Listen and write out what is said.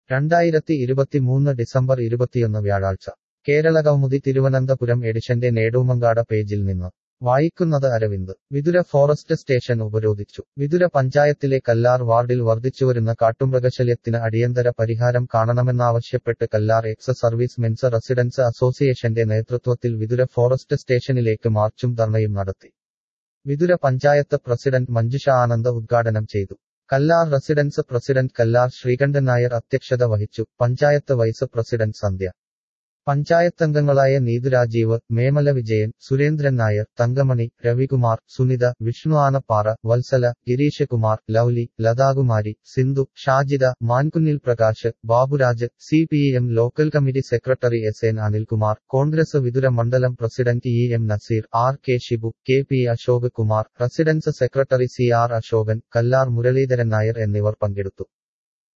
രണ്ടായിരത്തി ഇരുപത്തിമൂന്ന് ഡിസംബർ ഇരുപത്തിയൊന്ന് വ്യാഴാഴ്ച കേരള കൗമുദി തിരുവനന്തപുരം എഡിഷന്റെ നേടൂമങ്കാട പേജിൽ നിന്ന് വായിക്കുന്നത് അരവിന്ദ് വിതുര ഫോറസ്റ്റ് സ്റ്റേഷൻ ഉപരോധിച്ചു വിതുര പഞ്ചായത്തിലെ കല്ലാർ വാർഡിൽ വർദ്ധിച്ചുവരുന്ന കാട്ടുമൃഗശല്യത്തിന് അടിയന്തര പരിഹാരം കാണണമെന്നാവശ്യപ്പെട്ട് Kallar ex service men's residents അസോസിയേഷന്റെ നേതൃത്വത്തിൽ വിതുര ഫോറസ്റ്റ് സ്റ്റേഷനിലേക്ക് മാർച്ചും ധർണയും നടത്തി വിതുര പഞ്ചായത്ത് പ്രസിഡന്റ് മഞ്ജുഷ ആനന്ദ് ഉദ്ഘാടനം ചെയ്തു കല്ലാർ റെസിഡൻസ് പ്രസിഡന്റ് കല്ലാർ ശ്രീകണ്ഠൻ നായർ അധ്യക്ഷത വഹിച്ചു പഞ്ചായത്ത് വൈസ് പ്രസിഡന്റ് സന്ധ്യ പഞ്ചായത്തംഗങ്ങളായ നീതു രാജീവ് മേമല വിജയൻ സുരേന്ദ്രൻ നായർ തങ്കമണി രവികുമാർ സുനിത വിഷ്ണു ആനപ്പാറ വത്സല ഗിരീഷ് കുമാർ ലൗലി ലതാകുമാരി സിന്ധു ഷാജിദ മാൻകുന്നിൽ Prakash Baburaj C P M local committee secretary S N Anilkumar Congress Vithura മണ്ഡലം president E M Naseer R K Shibu K P Ashok Kumar residents secretary C R Ashokan Kallar Muraleedharan Nair എന്നിവർ പങ്കെടുത്തു